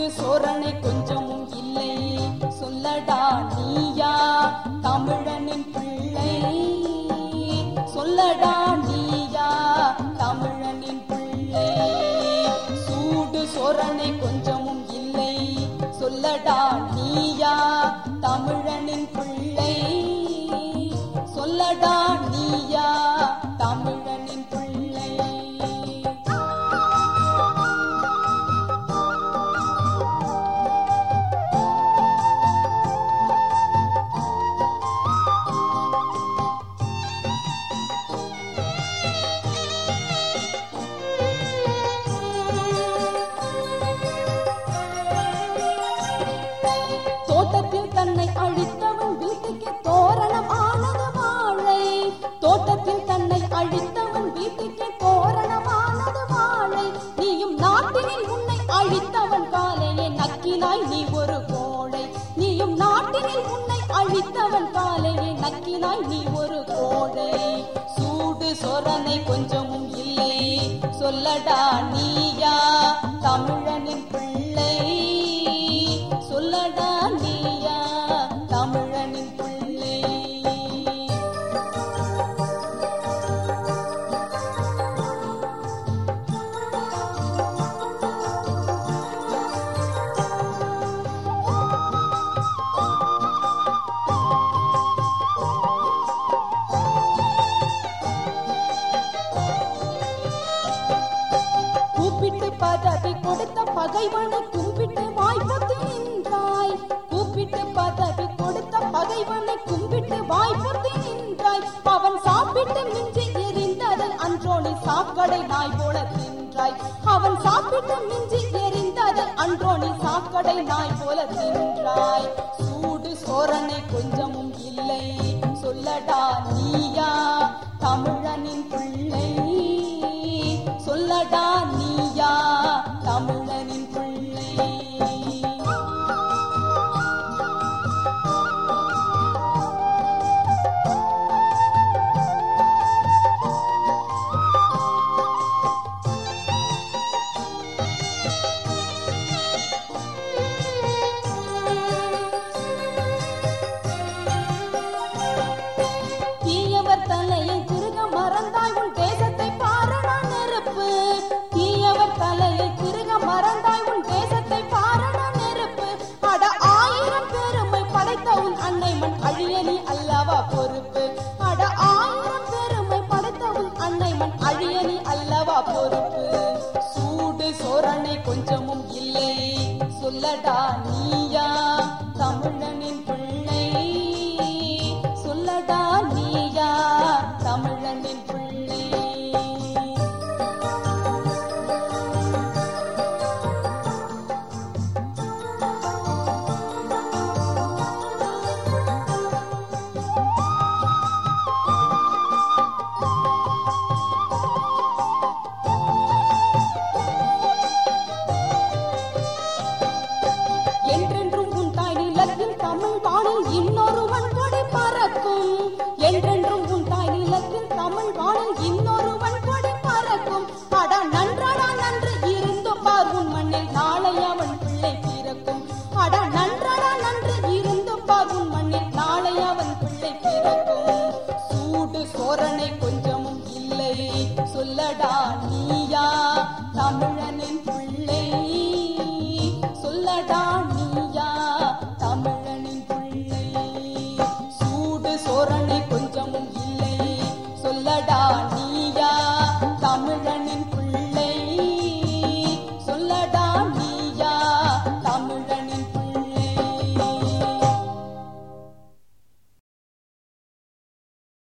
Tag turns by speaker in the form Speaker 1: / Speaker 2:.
Speaker 1: சோரணை கொஞ்சமும் இல்லை சொல்லடா நீயா தமிழனின் பிள்ளை சொல்லடா நீயா தமிழனின் பிள்ளை சூடு சோரணை கொஞ்சமும் இல்லை சொல்லடா நீயா தமிழனின் பிள்ளை சொல்லடா நீயா தமிழனின் பிள்ளை தோட்டத்தில் தன்னை அழித்தவன் வீட்டுக்கு தோரணம் ஆனது வாழை தோட்டத்தில் தன்னை அழித்தவன் வீட்டுக்கு தோரணமானது வாழை நீயும் நாட்டினில் உன்னை அழித்தவன் காலையே நக்கினாய் நீ ஒரு கோடை நீயும் நாட்டினில் உன்னை அழித்தவன் காலையே நக்கினாய் நீ ஒரு கோடை சூடு சொரணை கொஞ்சமும் இல்லை சொல்லடா நீயா தமிழனின் பிள்ளை சொல்லடா நீயா தமிழனின் பிள்ளை கூப்பிட்டு பதவி கொடுத்த பகைவனை கும்பிட்டு வாய்ப்பொத்தி நின்றாய் கூப்பிட்டு பதவி கொடுத்த பகைவனை கும்பிட்டு வாய்ப்பொத்தி நின்றாய் அவன் சாப்பிட்டு மிஞ்சி எரிந்ததன் அன்றோனி சாக்கடை நாய் போல தின்றாய் அவன் சாப்பிட்டு மிஞ்சி எரிந்ததன் அன்றோனி சாக்கடை நாய் போல தின்றாய் சூடு சோரணை கொஞ்சமும் இல்லை சொல்லடா நீயா தமிழனின் பிள்ளை சொல்லடா நீயா தமிழனின் பிள்ளை தீயவர் தலையை திருக மறந்தாய் உன் தேசத்தை பாரணா நெருப்பு தீயவர் தலையை திருக மறந்தாய் உன் தேசத்தை பாரணா நெருப்பு அட ஆயிரம் பெருமை படைத்த உன் அன்னை மண் அழியலி அல்லவா பொறுப்பு அட ஆயிரம் பெருமை படைத்த உன் அன்னை மண் அழியலி அல்லவா பொறுப்பு சூடு சோரணை கொஞ்சமும் இல்லை சொல்லடா நீயா தமிழனின் பிள்ளை சொல்லடா நீயா தமிழனின் பிள்ளை என்றென்றும் உன் தாய் நிலத்தில் தமிழ் வானில் இன்னொருவன் கொடி பறக்கும் என்றென்றும் உன் தாய் நிலத்தில் தமிழ் வானில் இன்னொருவன் கொடி பறக்கும் அட நன்றாடா நன்று இருந்து பார் உன் மண்ணில் நாளை அவன் பிள்ளை பிறக்கும் அட நன்றாடா நன்று இருந்து பார் உன் மண்ணில் நாளை அவன் பிள்ளை பிறக்கும் சூடு சோரணை கொஞ்சமும் இல்லை சொல்லடா நீ